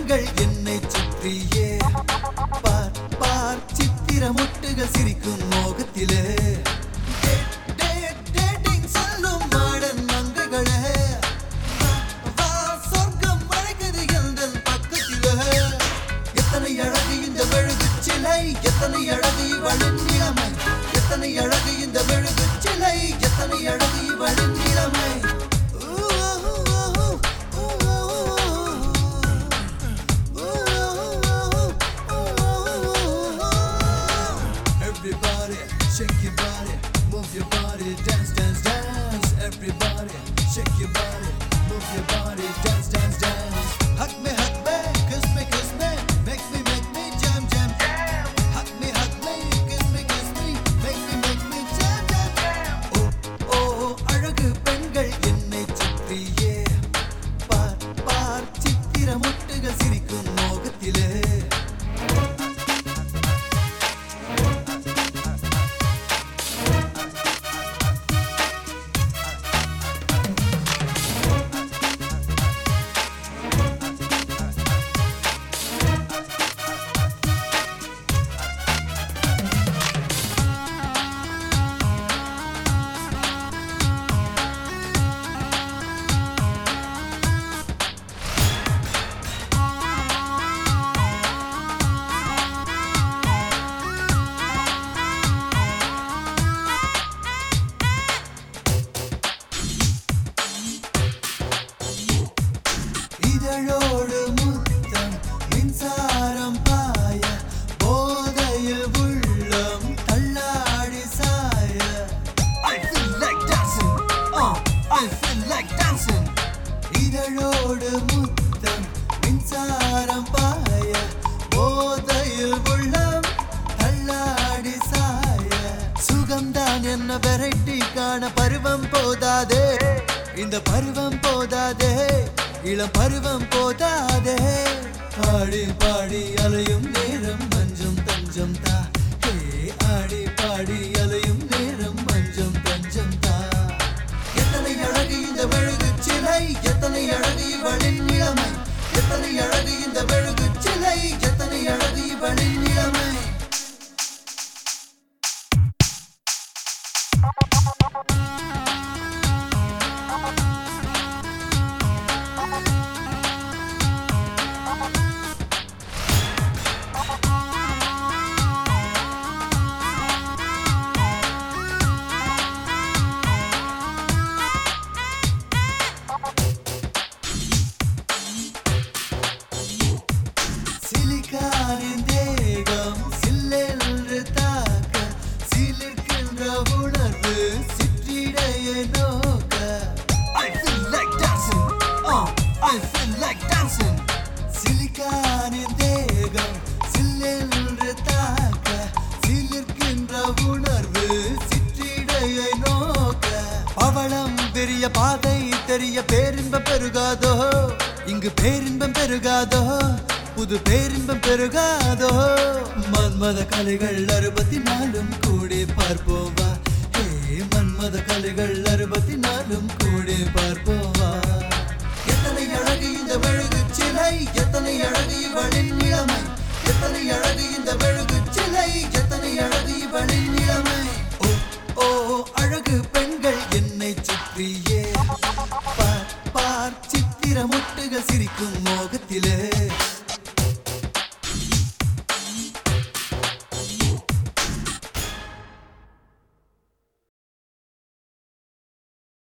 பெண்கள் என்னை சுற்றியே பார் பார் சித்திர முட்டுகள் சிரிக்கும் மோகத்திலே Date, date, dating சொல்லும் மாடன் மங்கைகளே வா, வா, சொர்க்கம் அழைக்குது எந்தன் பக்கத்திலே எத்தனை அழகு இந்த மெழுகு சிலை எத்தனை அழகு இவளின் இளமை எத்தனை அழகு இந்த மெழுகு சிலை எத்தனை அழகு இவளின் இளமை Everybody, shake your body, move your body, dance, dance, dance. Everybody, shake your body, move your body, dance, dance, dance. Hug me, hug me, kiss me, kiss me, make me, make me jam, jam, jam. Hug me, hug me, kiss me, kiss me, make me, make me jam, jam, jam. ஓ ஓ அழகு பெண்கள் என்னை சுற்றியே பார் பார் சித்திர முட்டுகள் சிரிக்கும் மோகத்திலே இதழோடு முத்தம் மின்சாரம் பாய போதையில் உள்ளம் தள்ளாடி சாய I feel like dancing, uh, I feel like dancing. இதழோடு முத்தம் மின்சாரம் பாய போதையில் உள்ளம் தள்ளாடி சாய சுகம்தான் என்ன வெரைட்டி காண பருவம் போதாதே இந்த பருவம் போதாதே இளம் பருவம் போதாதே ஆடி பாடி அலையும் நேரம் மஞ்சம் தஞ்சம் தா ஹே ஆடி பாடி அலையும் நேரம் மஞ்சம் தஞ்சம் தா எத்தனை அழகு இந்த மெழுகு சிலை எத்தனை அழகு இவளின் இளமை எத்தனை அழகு இந்த மெழுகு சிலை எத்தனை அழகு இவளின் இளமை சிலிக்கானின் தேகம் சில்லென்று தாக்க சிலிர்க்கின்ற உணர்வு சிற்றிடையை நோக்க I feel like dancing, uh, I feel like dancing. சிலிக்கானின் தேகம் சில்லென்று தாக்க சிலிர்க்கின்ற உணர்வு சிற்றிடையை நோக்க பவளம் பெரிய பாதை தெரிய பேரின்பம் பெருகாதோ இங்கு பேரின்பம் பெருகாதோ புது பேரின்பம் பெருகாதோ மன்மத கலைகள் அறுபத்தி நாலும் கூடி பார்ப்போவா ஹே மன்மத கலைகள் அறுபத்தி நாலும் கூடி பார்ப்போவா எத்தனை அழகு இந்த மெழுகு சிலை எத்தனை அழகு இவளின் இளமை எத்தனை அழகு இந்த மெழுகு சிலை எத்தனை அழகு இவளின் இளமை ஓ ஓ அழகு பெண்கள் என்னை சுற்றியே பார் பார் சித்திர முட்டுகள் சிரிக்கும் மோகத்திலே